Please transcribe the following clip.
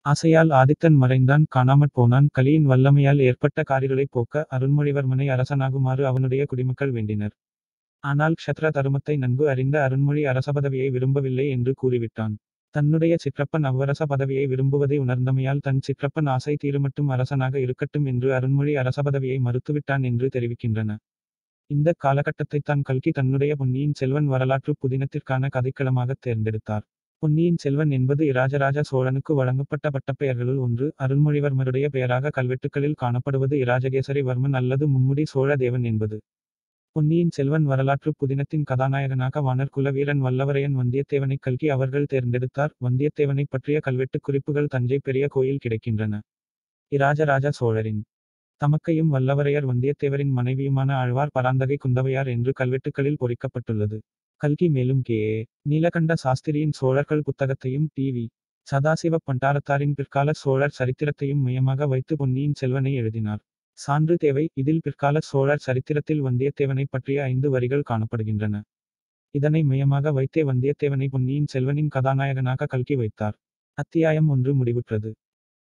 ஆசையால் ஆதித்தன் மறைந்தான் காணாமற் போனான் கலியின் வல்லமையால் ஏற்பட்ட காரிருளைப் போக்க அருண்மொழிவர்மனை அரசனாகுமாறு அவனுடைய குடிமக்கள் வேண்டினர் ஆனால் க்ஷத்ர தருமத்தை நன்கு அறிந்த அருண்மொழி அரசபதவியை விரும்பவில்லை என்று கூறிவிட்டான் தன்னுடைய சிற்றப்பன் அவ்வரச பதவியை விரும்புவதை உணர்ந்தமையால் தன் சிற்றப்பன் ஆசை தீருமட்டும் அரசனாக இருக்கட்டும் என்று அருண்மொழி அரசபதவியை மறுத்துவிட்டான் என்று தெரிவிக்கின்றன இந்த காலகட்டத்தைத்தான் கல்கி தன்னுடைய பொன்னியின் செல்வன் வரலாற்று புதினத்திற்கான கதைக்களமாகத் தேர்ந்தெடுத்தார் பொன்னியின் செல்வன் என்பது இராஜராஜ சோழனுக்கு வழங்கப்பட்ட பட்டப்பெயர்களுள் ஒன்று அருள்மொழிவர்மருடைய பெயராக கல்வெட்டுக்களில் காணப்படுவது இராஜகேசரி வர்மன் அல்லது மும்முடி சோழ தேவன் என்பது பொன்னியின் செல்வன் வரலாற்று புதினத்தின் கதாநாயகனாக வானர் குல வீரன் வல்லவரையன் வந்தியத்தேவனை கல்கி அவர்கள் தேர்ந்தெடுத்தார் வந்தியத்தேவனை பற்றிய கல்வெட்டுக் குறிப்புகள் தஞ்சை பெரிய கோயில் கிடைக்கின்றன இராஜராஜ சோழரின் தமக்கையும் வல்லவரையர் வந்தியத்தேவரின் மனைவியுமான ஆழ்வார் பராந்தகை குந்தவையார் என்று கல்வெட்டுக்களில் பொறிக்கப்பட்டுள்ளது கல்கி மேலும் கே ஏ நீலகண்ட சாஸ்திரியின் சோழர்கள் புத்தகத்தையும் டி வி சதாசிவ பண்டாரத்தாரின் பிற்கால சோழர் சரித்திரத்தையும் மையமாக வைத்து பொன்னியின் செல்வனை எழுதினார் சான்று தேவை இதில் பிற்கால சோழர் சரித்திரத்தில் வந்தியத்தேவனை பற்றிய ஐந்து வரிகள் காணப்படுகின்றன இதனை மையமாக வைத்தே வந்தியத்தேவனை பொன்னியின் செல்வனின் கதாநாயகனாக கல்கி வைத்தார் அத்தியாயம் ஒன்று முடிவுற்றது